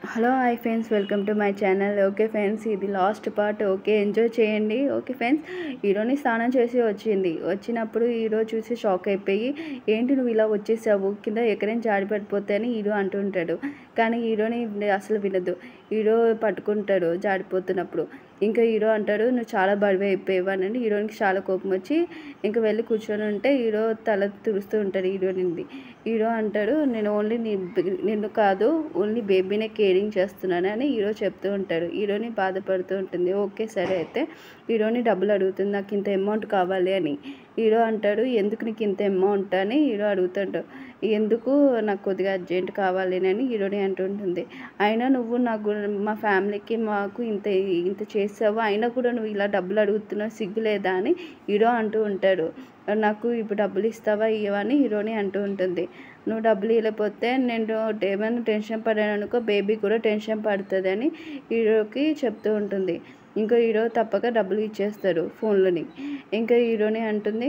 hello hi friends welcome to my channel okay friends ఇది last part okay enjoy చేయండి okay friends హీరోని స్నానం చేసి వచ్చింది వచ్చినప్పుడు హీరో చూసి షాక్ అయిపోయి ఏంటి నువ్వు ఇలా వచ్చేసావు కింద ఎక్కడైనా జాడి పడిపోతే అని హీరో అంటుంటాడు కానీ హీరోని అసలు వినదు హీరో పట్టుకుంటాడు జాడిపోతున్నప్పుడు ఇంకా హీరో అంటాడు నువ్వు చాలా బరువు అయిపోయావు అని హీరోనికి చాలా కోపం వచ్చి ఇంకా వెళ్ళి కూర్చొని ఉంటే హీరో తల తుడుస్తూ ఉంటాడు హీరోనింది హీరో అంటాడు నేను ఓన్లీ నీ నిన్ను కాదు ఓన్లీ బేబీనే కేరింగ్ చేస్తున్నానని హీరో చెప్తూ ఉంటాడు హీరోని బాధపడుతూ ఉంటుంది ఓకే సరే అయితే హీరోని డబ్బులు అడుగుతుంది నాకు ఇంత అమౌంట్ కావాలి అని హీరో అంటాడు ఎందుకు నీకు ఇంత అమౌంట్ అని హీరో అడుగుతాడు ఎందుకు నాకు కొద్దిగా అర్జెంట్ కావాలి అని హీరోని అంటుంటుంది అయినా నువ్వు నాకు మా ఫ్యామిలీకి మాకు ఇంత ఇంత చేసావు అయినా కూడా నువ్వు ఇలా డబ్బులు అడుగుతున్నావు సిగ్గు లేదా అని హీరో అంటూ ఉంటాడు నాకు ఇప్పుడు డబ్బులు ఇస్తావా ఇవ్వవా అని హీరోని అంటూ ఉంటుంది నువ్వు డబ్బులు ఇవ్వకపోతే నేను ఏమైనా టెన్షన్ పడాను అనుకో బేబీ కూడా టెన్షన్ పడుతుంది అని హీరోకి చెప్తూ ఉంటుంది ఇంకా హీరో తప్పక డబ్బులు ఇచ్చేస్తాడు ఫోన్లోని ఇంకా హీరోని అంటుంది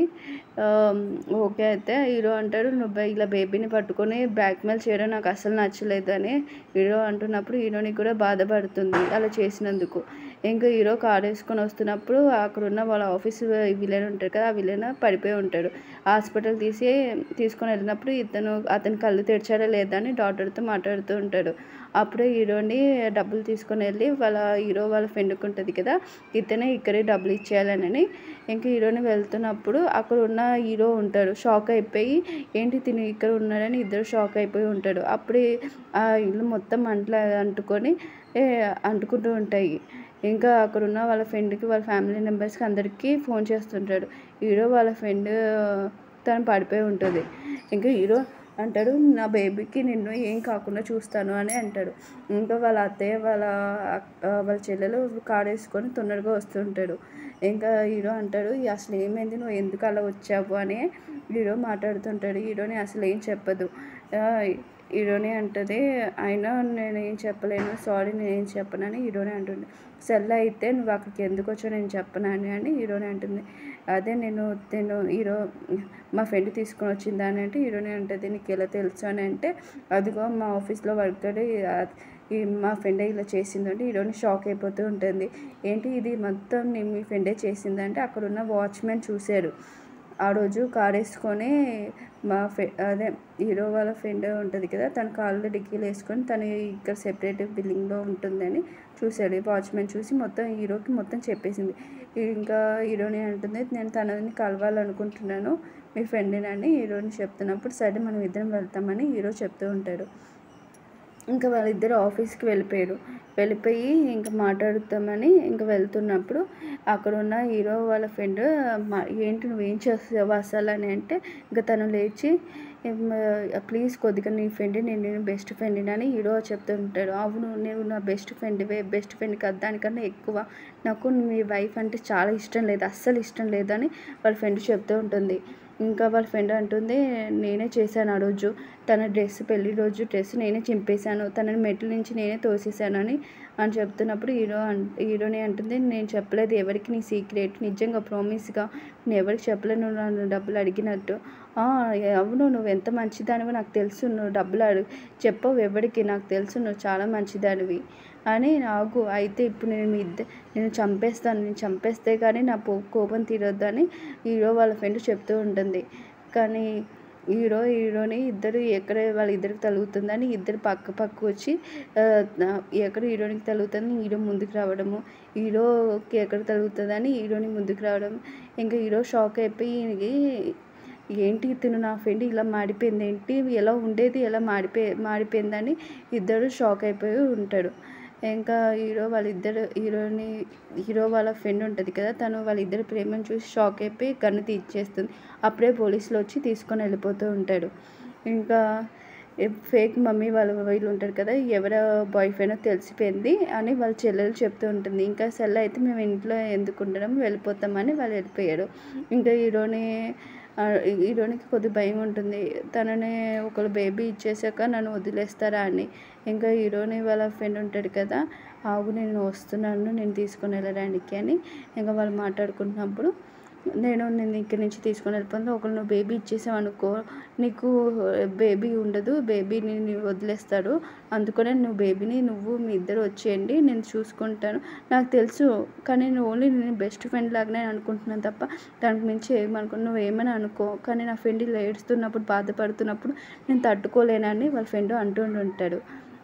ఓకే అయితే హీరో అంటాడు నువ్వు ఇలా బేబీని పట్టుకొని బ్లాక్మెయిల్ చేయడం నాకు అసలు నచ్చలేదు అని హీరో అంటున్నప్పుడు హీరోని కూడా బాధపడుతుంది అలా చేసినందుకు ఇంకా హీరో కార్ వేసుకొని వస్తున్నప్పుడు అక్కడ ఉన్న వాళ్ళ ఆఫీస్ విలన్ ఉంటాడు కదా ఆ విలన్ పడిపోయి ఉంటాడు హాస్పిటల్ తీసి తీసుకొని వెళ్ళినప్పుడు ఇతను అతని కళ్ళు తెరిచాడా లేదా అని డాక్టర్తో మాట్లాడుతూ ఉంటాడు అప్పుడే హీరోని డబ్బులు తీసుకొని వెళ్ళి వాళ్ళ హీరో వాళ్ళ ఫ్రెండ్కి ఉంటుంది కదా ఇతనే ఇక్కడే డబ్బులు ఇచ్చేయాలని ఇంకా హీరోని వెళ్తున్నప్పుడు అక్కడ ఉన్న హీరో ఉంటాడు షాక్ అయిపోయి ఏంటి తిని ఇక్కడ ఉన్నాడని ఇద్దరు షాక్ అయిపోయి ఉంటాడు అప్పుడే ఆ ఇల్లు మొత్తం అంట్లా అంటుకొని అంటుకుంటూ ఉంటాయి ఇంకా అక్కడ ఉన్న వాళ్ళ ఫ్రెండ్కి వాళ్ళ ఫ్యామిలీ మెంబర్స్కి అందరికీ ఫోన్ చేస్తుంటాడు హీరో వాళ్ళ ఫ్రెండ్ తను పడిపోయి ఉంటుంది ఇంకా హీరో అంటాడు నా బేబీకి నిన్ను ఏం కాకుండా చూస్తాను అని అంటాడు ఇంకా వాళ్ళ అత్తయ్య వాళ్ళ వాళ్ళ చెల్లెలు కారు వేసుకొని తొందరగా వస్తుంటాడు ఇంకా హీరో అంటాడు అసలు ఏమైంది నువ్వు ఎందుకు అలా వచ్చావు అని హీరో మాట్లాడుతుంటాడు హీరోని అసలు ఏం చెప్పదు హీరోని అంటుంది అయినా నేను ఏం చెప్పలేను సారీ నేను ఏం చెప్పనని హీరోని అంటుంది సెల్ అయితే నువ్వు అక్కడికి ఎందుకు వచ్చావు నేను చెప్పనని అని హీరోని అంటుంది అదే నేను నేను హీరో మా ఫ్రెండ్ తీసుకొని వచ్చిందని అంటే హీరోని అంటుంది నీకు ఎలా తెలుసు అని అంటే అదిగో మా ఆఫీస్లో వర్కర్ ఈ మా ఫ్రెండే ఇలా చేసిందంటే హీరోని షాక్ అయిపోతూ ఉంటుంది ఏంటి ఇది మొత్తం నేను మీ ఫ్రెండే చేసిందంటే అక్కడ ఉన్న వాచ్మెన్ చూశారు ఆ రోజు కార్ వేసుకొని మా ఫ్రె అదే హీరో వాళ్ళ ఫ్రెండ్ ఉంటుంది కదా తన కాళ్ళు డిక్కీలు వేసుకొని తను ఇక్కడ సెపరేట్ బిల్డింగ్లో ఉంటుందని చూశాడు వాచ్మెన్ చూసి మొత్తం హీరోకి మొత్తం చెప్పేసింది ఇంకా హీరోని అంటుంది నేను తనని కలవాలనుకుంటున్నాను మీ ఫ్రెండ్ని హీరోని చెప్తున్నప్పుడు సరే మనం ఇద్దరం వెళ్తామని హీరో చెప్తూ ఉంటాడు ఇంకా వాళ్ళిద్దరు ఆఫీస్కి వెళ్ళిపోయారు వెళ్ళిపోయి ఇంకా మాట్లాడుతామని ఇంకా వెళ్తున్నప్పుడు అక్కడ ఉన్న హీరో వాళ్ళ ఫ్రెండ్ ఏంటి నువ్వేం చేస్తావు అసలు అని అంటే ఇంకా తను లేచి ప్లీజ్ కొద్దిగా నీ ఫ్రెండ్ నేను నేను బెస్ట్ ఫ్రెండ్ అని హీరో చెప్తూ ఉంటాడు అవును నేను నా బెస్ట్ ఫ్రెండ్వే బెస్ట్ ఫ్రెండ్ కదా దానికన్నా ఎక్కువ నాకు మీ వైఫ్ అంటే చాలా ఇష్టం లేదు అస్సలు ఇష్టం లేదని వాళ్ళ ఫ్రెండ్ చెప్తూ ఉంటుంది ఇంకా వాళ్ళ ఫ్రెండ్ అంటుంది నేనే చేశాను ఆ రోజు తన డ్రెస్ పెళ్లి రోజు డ్రెస్ నేనే చింపేశాను తనని మెట్ల నుంచి నేనే తోసేశాను అని అని చెప్తున్నప్పుడు హీరో హీరోని అంటుంది నేను చెప్పలేదు ఎవరికి నీ సీక్రెట్ నిజంగా ప్రామిస్గా నేను ఎవరికి చెప్పలేను నన్ను డబ్బులు అడిగినట్టు అవును నువ్వు ఎంత మంచిదానివో నాకు తెలుసు నువ్వు డబ్బులు అడుగు చెప్పవు ఎవరికి నాకు తెలుసు నువ్వు చాలా మంచిదానివి అని నాకు అయితే ఇప్పుడు నేను మీ ఇద్దరు నేను చంపేస్తాను నేను చంపేస్తే కానీ నా కోపం తీరొద్దు అని హీరో వాళ్ళ ఫ్రెండ్ చెప్తూ ఉంటుంది కానీ హీరో హీరోని ఇద్దరు ఎక్కడ వాళ్ళ ఇద్దరికి తగులుతుందని ఇద్దరు పక్క పక్క వచ్చి ఎక్కడ హీరోనికి తగులుతుంది హీరో ముందుకు రావడము హీరోకి ఎక్కడ తగులుతుందని హీరోని ముందుకు రావడం ఇంకా హీరో షాక్ అయిపోయి ఏంటి తిను నా ఫ్రెండ్ ఇలా మాడిపోయింది ఏంటి ఎలా ఉండేది ఎలా మాడిపోయి మాడిపోయిందని ఇద్దరు షాక్ అయిపోయి ఉంటాడు ఇంకా హీరో వాళ్ళిద్దరు హీరోని హీరో వాళ్ళ ఫ్రెండ్ ఉంటుంది కదా తను వాళ్ళిద్దరు ప్రేమను చూసి షాక్ అయిపోయి గన్ను తీర్చేస్తుంది అప్పుడే పోలీసులు వచ్చి తీసుకొని వెళ్ళిపోతూ ఉంటాడు ఇంకా ఫేక్ మమ్మీ వాళ్ళ వీళ్ళు ఉంటారు కదా ఎవరి బాయ్ ఫ్రెండ్ తెలిసిపోయింది అని వాళ్ళ చెల్లెలు చెప్తూ ఉంటుంది ఇంకా సెల్ అయితే మేము ఇంట్లో ఎందుకు ఉండడం వెళ్ళిపోతామని వాళ్ళు వెళ్ళిపోయారు ఇంకా హీరోని హీరోనికి కొద్ది భయం ఉంటుంది తనని ఒకళ్ళు బేబీ ఇచ్చేసాక నన్ను వదిలేస్తారా అని ఇంకా హీరోని వాళ్ళ ఫ్రెండ్ ఉంటాడు కదా ఆగు నేను వస్తున్నాను నేను తీసుకొని వెళ్ళడానికి అని ఇంకా వాళ్ళు మాట్లాడుకుంటున్నప్పుడు నేను నేను ఇక్కడి నుంచి తీసుకొని వెళ్ళిపోతాను ఒకవేళ నువ్వు బేబీ ఇచ్చేసావు అనుకో నీకు బేబీ ఉండదు బేబీని నీ వదిలేస్తాడు అందుకనే నువ్వు బేబీని నువ్వు మీ ఇద్దరు వచ్చేయండి నేను చూసుకుంటాను నాకు తెలుసు కానీ నేను ఓన్లీ నేను బెస్ట్ ఫ్రెండ్ లాగానే అనుకుంటున్నాను తప్ప దానికి మించి ఏమనుకో నువ్వు ఏమైనా అనుకో కానీ నా ఫ్రెండ్ ఇలా ఏడుస్తున్నప్పుడు బాధపడుతున్నప్పుడు నేను తట్టుకోలేనని వాళ్ళ ఫ్రెండ్ అంటూ ఉంటాడు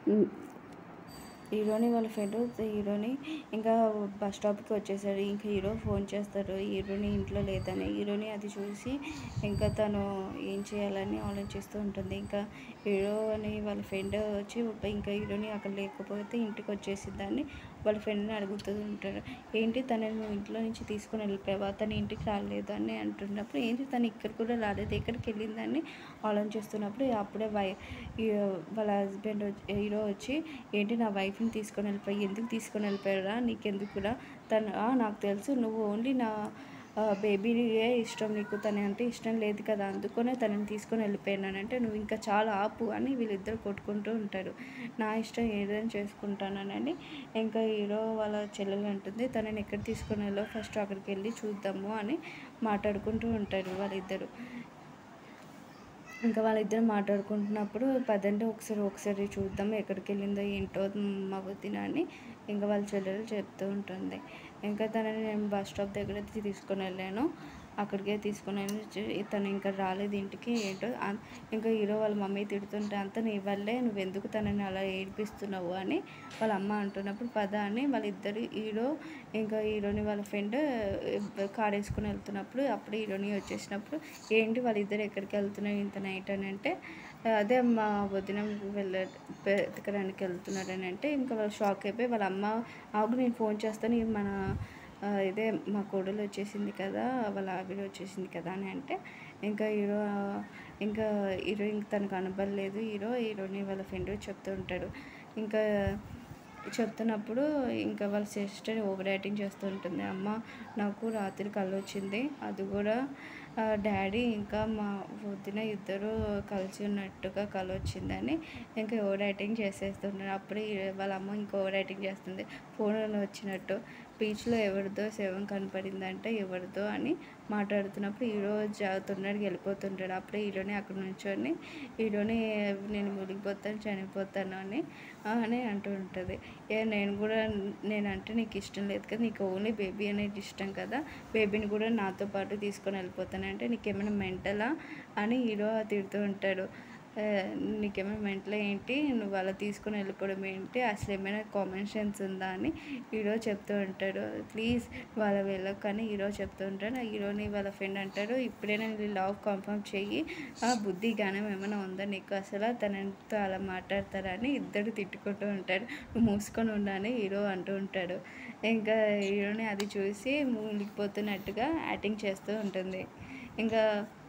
హీరోని వాళ్ళ ఫ్రెండ్ హీరోని ఇంకా బస్ స్టాప్కి వచ్చేసాడు ఇంకా హీరో ఫోన్ చేస్తాడు హీరోని ఇంట్లో లేదని హీరోని అది చూసి ఇంకా తను ఏం చేయాలని ఆలోచిస్తూ ఉంటుంది ఇంకా హీరో అని వాళ్ళ ఫ్రెండ్ వచ్చి ఇంకా హీరోని అక్కడ లేకపోతే ఇంటికి వచ్చేసిందని వాళ్ళ ఫ్రెండ్ని అడుగుతూ ఉంటాడు ఏంటి తనని నువ్వు ఇంట్లో నుంచి తీసుకొని వెళ్ళిపోయావా తను ఇంటికి రాలేదు అని అంటున్నప్పుడు ఏంటి తను ఇక్కడ కూడా రాలేదు ఎక్కడికి వెళ్ళిందని ఆలోచిస్తున్నప్పుడు అప్పుడే వై ఈ వాళ్ళ హస్బెండ్ హీరో వచ్చి ఏంటి నా వైఫ్ని తీసుకొని వెళ్ళిపోయి ఎందుకు తీసుకొని వెళ్ళిపోయారా నీకెందుకురా తను "ఆ, నాకు తెలుసు నువ్వు ఓన్లీ నా బేబీయే ఇష్టం నీకు తన అంటే ఇష్టం లేదు కదా అందుకనే తనని తీసుకొని వెళ్ళిపోయినానంటే నువ్వు ఇంకా చాలా ఆపు అని వీళ్ళిద్దరు కొట్టుకుంటూ ఉంటారు నా ఇష్టం ఏదైనా చేసుకుంటానని ఇంకా హీరో వాళ్ళ చెల్లెలు అంటుంది తనని ఎక్కడ తీసుకొని వెళ్ళో ఫస్ట్ అక్కడికి వెళ్ళి చూద్దాము అని మాట్లాడుకుంటూ ఉంటారు వాళ్ళిద్దరు ఇంకా వాళ్ళిద్దరు మాట్లాడుకుంటున్నప్పుడు పదండి ఒకసారి ఒకసారి చూద్దాం ఎక్కడికి వెళ్ళిందో ఏంటో మా వదిన అని ఇంకా వాళ్ళ చెల్లెలు చెప్తూ ఉంటుంది ఇంకా తనని నేను బస్ స్టాప్ దగ్గర తీసుకొని వెళ్ళాను అక్కడికే తీసుకొని వెళ్ళి చూ- తను ఇంకా రాలేదు ఇంటికి ఏంటో అన్- ఇంకా హీరో వాళ్ళ మమ్మీ తిడుతుంటే అంత నీ వల్లే నువ్వు ఎందుకు తనని అలా ఏడిపిస్తున్నావు అని వాళ్ళ అమ్మ అంటున్నప్పుడు పద అని వాళ్ళిద్దరు హీరో ఇంకా హీరోని వాళ్ళ ఫ్రెండ్ కార్ వేసుకుని వెళ్తున్నప్పుడు అప్పుడు హీరోని వచ్చేసినప్పుడు ఏంటి వాళ్ళిద్దరు ఎక్కడికి వెళ్తున్నారు ఇంత నైట్ అని అంటే అదే మా వదిన వెళ్ళ వెతకడానికి వెళ్తున్నారని అంటే ఇంకా వాళ్ళు షాక్ అయిపోయి వాళ్ళ అమ్మ ఆగు నేను ఫోన్ చేస్తాను ఇది మన ఆ, ఇదే మా కోడలు వచ్చేసింది కదా వాళ్ళ ఆవిడ వచ్చేసింది కదా అని అంటే ఇంకా హీరో ఇంకా హీరో ఇంక తనకు అనబడలేదు హీరో హీరోని వాళ్ళ ఫ్రెండ్ చెప్తూ ఉంటాడు ఇంకా చెప్తున్నప్పుడు ఇంకా వాళ్ళ సిస్టర్ ఓవర్ యాక్టింగ్ చేస్తూ ఉంటుంది అమ్మ నాకు రాత్రి కళ్ళు వచ్చింది అది కూడా ఆ, డాడీ ఇంకా మా వదిన ఇద్దరు కలిసి ఉన్నట్టుగా కళ్ళు వచ్చిందని ఇంకా ఓవర్ యాక్టింగ్ చేసేస్తున్నారు అప్పుడే ఈ- వాళ్ళ అమ్మ ఇంకా ఓవర్ యాక్టింగ్ చేస్తుంది ఫోన్లో వచ్చినట్టు బీచ్లో ఎవరిదో శవం కనపడిందంటే ఎవరిదో అని మాట్లాడుతున్నప్పుడు హీరో తొందరగా వెళ్ళిపోతుంటాడు అప్పుడే హీరోని అక్కడ నుంచొని హీరోని నేను మునిగిపోతాను చనిపోతాను అని ఆ, అని అంటూ ఉంటుంది ఏ నేను కూడా నేనంటే నీకు ఇష్టం లేదు కదా నీకు ఓన్లీ బేబీ అనేది ఇష్టం కదా బేబీని కూడా నాతో పాటు తీసుకొని వెళ్ళిపోతానంటే నీకేమైనా మెంటలా అని హీరో తిడుతూ ఉంటాడు "ఆ, నీకేమైనా మెంటల్ ఏంటి నువ్వు అలా తీసుకొని వెళ్ళిపోవడం ఏంటి అసలు ఏమైనా కామన్ సెన్స్ ఉందా అని హీరో చెప్తూ ఉంటాడు ప్లీజ్ వాళ్ళ వెళ్ళకు కానీ హీరో చెప్తూ ఉంటాడు ఆ హీరోని వాళ్ళ ఫ్రెండ్ అంటాడు ఇప్పుడైనా నీ లవ్ కన్ఫర్మ్ చెయ్యి ఆ బుద్ధి జ్ఞానం ఏమైనా ఉందా నీకు అసలు తనతో అలా మాట్లాడతారని ఇద్దరు తిట్టుకుంటూ ఉంటాడు నువ్వు మూసుకొని ఉండని హీరో అంటూ ఉంటాడు ఇంకా హీరోని అది చూసి మూలిగిపోతున్నట్టుగా యాక్టింగ్ చేస్తూ ఉంటుంది ఇంకా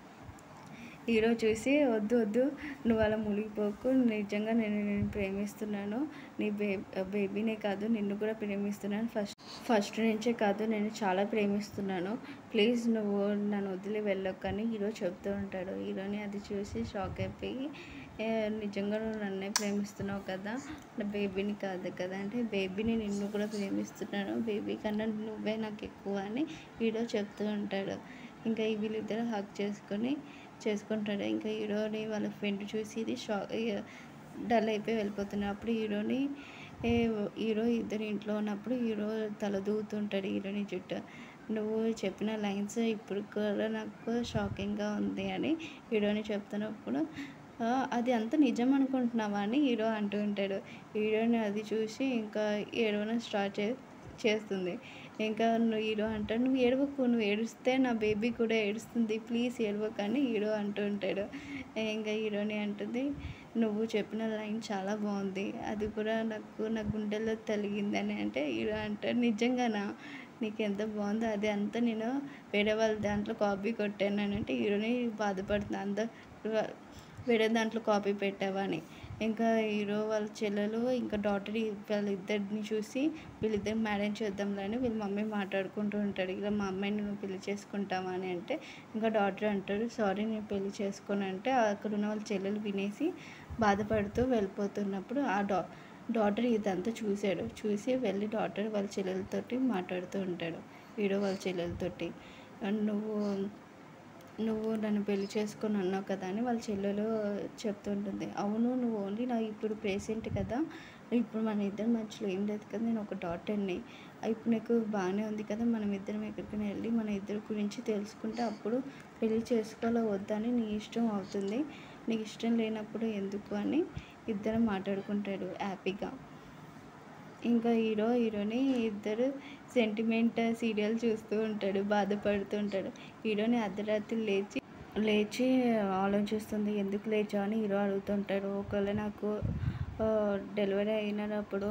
హీరో చూసి వద్దు వద్దు నువ్వు అలా మునిగిపోకు నిజంగా నేను నేను ప్రేమిస్తున్నాను నీ బే బేబీనే కాదు నిన్ను కూడా ప్రేమిస్తున్నాను ఫస్ట్ ఫస్ట్ నుంచే కాదు నేను చాలా ప్రేమిస్తున్నాను ప్లీజ్ నువ్వు నన్ను వదిలి వెళ్ళకు అని హీరో చెప్తూ ఉంటాడు హీరోని అది చూసి షాక్ అయిపోయి "ఏ, నిజంగా నువ్వు నన్నే ప్రేమిస్తున్నావు కదా నా బేబీని కాదు కదా అంటే బేబీని నిన్ను కూడా ప్రేమిస్తున్నాను బేబీ కన్నా నువ్వే నాకు ఎక్కువ అని హీరో చెప్తూ ఉంటాడు ఇంకా ఈ వీళ్ళిద్దరు హక్ చేసుకొని చేసుకుంటాడు ఇంకా హీరోని వాళ్ళ ఫ్రెండ్ చూసి ఇది షాక్ డల్ అయిపోయి వెళ్ళిపోతున్నారు అప్పుడు హీరోని ఏ హీరో ఇద్దరు ఇంట్లో ఉన్నప్పుడు హీరో తల దూవుతుంటాడు హీరోని చుట్టూ నువ్వు చెప్పిన లైన్స్ ఇప్పుడు కూడా నాకు షాకింగ్గా ఉంది అని హీరోని చెప్తున్నప్పుడు "ఆ, అది అంత నిజం అనుకుంటున్నావా అని హీరో అంటూ ఉంటాడు హీరోని అది చూసి ఇంకా ఏడవడం స్టార్ట్ చే చేస్తుంది ఇంకా నువ్వు హీరో అంటాడు నువ్వు ఏడవకు నువ్వు ఏడుస్తే నా బేబీ కూడా ఏడుస్తుంది ప్లీజ్ ఏడవకు అని హీరో అంటూ ఉంటాడు ఇంకా హీరోని అంటుంది నువ్వు చెప్పిన లైన్ చాలా బాగుంది అది కూడా నాకు నా గుండెల్లో తలిగిందని అంటే హీరో అంటాడు నిజంగానా నీకు ఎంత బాగుందో అది అంతా నేను వేరే వాళ్ళ దాంట్లో కాపీ కొట్టాను అని అంటే హీరోని బాధపడుతుంది అంత వేరే దాంట్లో కాపీ పెట్టావా అని ఇంకా హీరో వాళ్ళ చెల్లెలు ఇంకా డాటర్ వాళ్ళిద్దరిని చూసి వీళ్ళిద్దరు మ్యారేజ్ చేద్దాంలే అని వీళ్ళ మమ్మీ మాట్లాడుకుంటూ ఉంటాడు ఇలా మా అమ్మాయిని నువ్వు పెళ్లి చేసుకుంటావా అని అంటే ఇంకా డాటర్ అంటాడు సారీ నేను పెళ్లి చేసుకోను అంటే అక్కడ ఉన్న వాళ్ళ చెల్లెలు వినేసి బాధపడుతూ వెళ్ళిపోతున్నప్పుడు ఆ డా డాటర్ ఇదంతా చూశాడు చూసి వెళ్ళి డాటర్ వాళ్ళ చెల్లెలతోటి మాట్లాడుతూ ఉంటాడు హీరో వాళ్ళ చెల్లెలతోటి నువ్వు నువ్వు నన్ను పెళ్లి చేసుకొని అన్నావు కదా అని వాళ్ళ చెల్లెలు చెప్తుంటుంది అవును నువ్వు ఓన్లీ నా ఇప్పుడు ప్రెసెంట్ కదా ఇప్పుడు మన ఇద్దరి మధ్యలో ఏం లేదు కదా నేను ఒక డాటర్ని ఇప్పుడు నీకు బాగానే ఉంది కదా మనం ఇద్దరం ఎక్కడికైనా వెళ్ళి మన ఇద్దరి గురించి తెలుసుకుంటే అప్పుడు పెళ్లి చేసుకోవాలో వద్దని నీ ఇష్టం అవుతుంది నీకు ఇష్టం లేనప్పుడు ఎందుకు అని ఇద్దరం మాట్లాడుకుంటాడు హ్యాపీగా ఇంకా హీరో హీరోని ఇద్దరు సెంటిమెంట్ సీరియల్ చూస్తూ ఉంటాడు బాధపడుతూ ఉంటాడు హీరోని అర్ధరాత్రి లేచి లేచి ఆలోచిస్తుంది ఎందుకు లేచా అని హీరో అడుగుతుంటాడు ఒకవేళ నాకు డెలివరీ అయినప్పుడు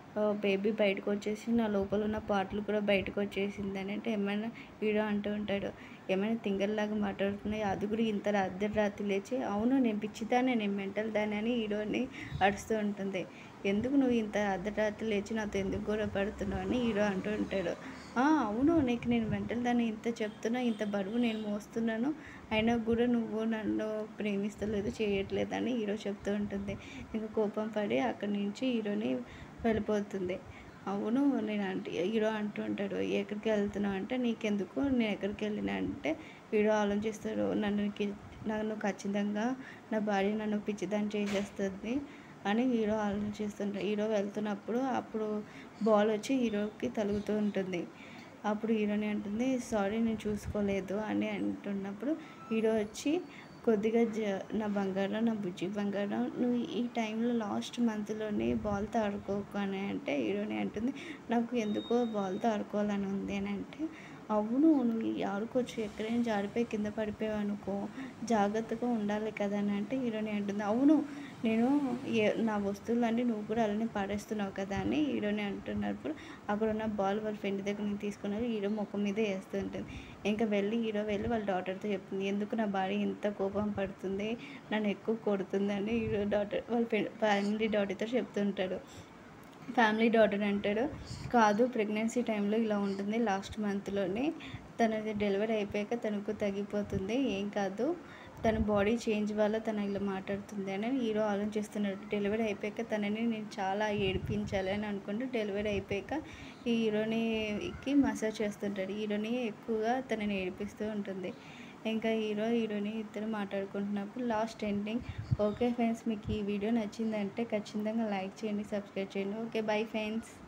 బేబీ బయటకు వచ్చేసి నా లోపల ఉన్న పాటలు కూడా బయటకు వచ్చేసింది అని అంటే ఏమైనా హీరో అంటూ ఉంటాడు ఏమైనా తింగర్లాగా మాట్లాడుతున్నాయి అది కూడా ఇంత అర్ధరాత్రి లేచి అవును నేను పిచ్చిదానే నేను మెంటల్ దాని అని హీరోని అడుస్తూ ఉంటుంది ఎందుకు నువ్వు ఇంత అర్ధరాత్రి లేచి నాతో ఎందుకు గొడవ పడుతున్నావు అని హీరో అంటూ ఉంటాడు అవును నీకు నేను మెంటల్ దాన్ని ఇంత చెప్తున్నా ఇంత బరువు నేను మోస్తున్నాను అయినా కూడా నువ్వు నన్ను ప్రేమిస్తలేదు చేయట్లేదు అని హీరో చెప్తూ ఉంటుంది ఇంకా కోపం పడి అక్కడి నుంచి హీరోని వెళ్ళిపోతుంది అవును నేను అంటే హీరో అంటూ ఉంటాడు ఎక్కడికి వెళ్తున్నావు అంటే నీకెందుకు నేను ఎక్కడికి వెళ్ళినా అంటే హీరో ఆలోచిస్తాడు నన్ను నన్ను ఖచ్చితంగా నా భార్య నన్ను పిచ్చిదాన్ని చేసేస్తుంది అని హీరో ఆలోచిస్తుంటాడు హీరో వెళ్తున్నప్పుడు అప్పుడు బాల్ వచ్చి హీరోకి తలుగుతూ ఉంటుంది అప్పుడు హీరోని అంటుంది సారీ నేను చూసుకోలేదు అని అంటున్నప్పుడు హీరో వచ్చి కొద్దిగా జ నా బంగారం నా బుజ్జి బంగారం నువ్వు ఈ టైంలో లాస్ట్ మంత్లోనే బాల్తో ఆడుకోకు అని అంటే హీరోని అంటుంది నాకు ఎందుకో బాల్తో ఆడుకోవాలని ఉంది అని అంటే అవును నువ్వు ఆడుకోవచ్చు ఎక్కడైనా జారిపోయి కింద పడిపోయావు అనుకో జాగ్రత్తగా ఉండాలి కదా అని అంటే హీరోని అంటుంది అవును నేను ఏ నా వస్తువులన్నీ నువ్వు కూడా అలానే పాడేస్తున్నావు కదా అని హీరోని అంటున్నప్పుడు అక్కడ ఉన్న బాల్ వాళ్ళ ఫ్రెండ్ దగ్గర నుంచి తీసుకున్నారు హీరో ముఖం మీద వేస్తూ ఉంటుంది ఇంకా వెళ్ళి హీరో వెళ్ళి వాళ్ళ డాటర్తో చెప్తుంది ఎందుకు నా భార్య ఇంత కోపం పడుతుంది నన్ను ఎక్కువ కొడుతుంది అని హీరో డాటర్ వాళ్ళ ఫ్యామిలీ డాటర్తో చెప్తుంటాడు ఫ్యామిలీ డాటర్ అంటాడు కాదు ప్రెగ్నెన్సీ టైంలో ఇలా ఉంటుంది లాస్ట్ మంత్లోనే తనది డెలివరీ అయిపోయాక తనకు తగ్గిపోతుంది ఏం కాదు తన బాడీ చేంజ్ వల్ల తను ఇలా మాట్లాడుతుంది అని హీరో ఆలోచిస్తున్నాడు డెలివరీ అయిపోయాక తనని నేను చాలా ఏడిపించాలి అని అనుకుంటూ డెలివరీ అయిపోయాక ఈ హీరోనికి మసాజ్ చేస్తుంటాడు హీరోని ఎక్కువగా తనని ఏడిపిస్తూ ఉంటుంది ఇంకా హీరో హీరోని ఇద్దరు మాట్లాడుకుంటున్నప్పుడు లాస్ట్ ఎండింగ్ ఓకే ఫ్రెండ్స్ మీకు ఈ వీడియో నచ్చిందంటే ఖచ్చితంగా లైక్ చేయండి సబ్స్క్రైబ్ చేయండి ఓకే బై ఫ్రెండ్స్